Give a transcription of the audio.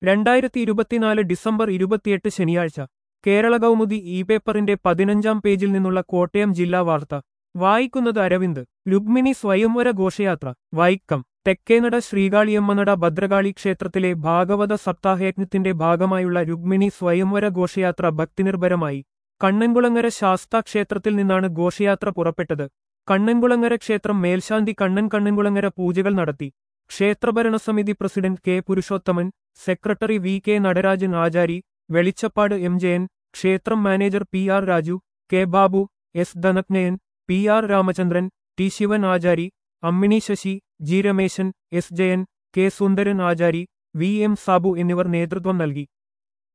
രണ്ടായിരത്തി ഇരുപത്തിനാല് ഡിസംബർ ഇരുപത്തിയെട്ട് ശനിയാഴ്ച കേരള കൗമുദി ഇ പേപ്പറിന്റെ പതിനഞ്ചാം പേജിൽ നിന്നുള്ള കോട്ടയം ജില്ലാ വാർത്ത വായിക്കുന്നത് അരവിന്ദ് രുക്മിണി സ്വയംവര ഘോഷയാത്ര വൈക്കം തെക്കേനട ശ്രീകാളിയമ്മനട ഭദ്രകാളി ക്ഷേത്രത്തിലെ ഭാഗവത സപ്താഹയജ്ഞത്തിന്റെ ഭാഗമായുള്ള രുക്മിണി സ്വയംവര ഘോഷയാത്ര ഭക്തിനിർഭരമായി കണ്ണൻകുളങ്ങര ശാസ്താ ക്ഷേത്രത്തിൽ നിന്നാണ് ഘോഷയാത്ര പുറപ്പെട്ടത് കണ്ണൻകുളങ്ങര ക്ഷേത്രം മേൽശാന്തി കണ്ണൻ കണ്ണൻകുളങ്ങര പൂജകൾ നടത്തി ക്ഷേത്രഭരണസമിതി president K Purushothaman secretary V K Natarajan Achari വെളിച്ചപ്പാട് എം ജയൻ ക്ഷേത്രം manager P R Raju K Babu S Dhananjayan P R Ramachandran T Sivan Achari Ammini Sasi G Rameshan S Jayan K Sundaran Achari V M Sabu എന്നിവർ നേതൃത്വം നൽകി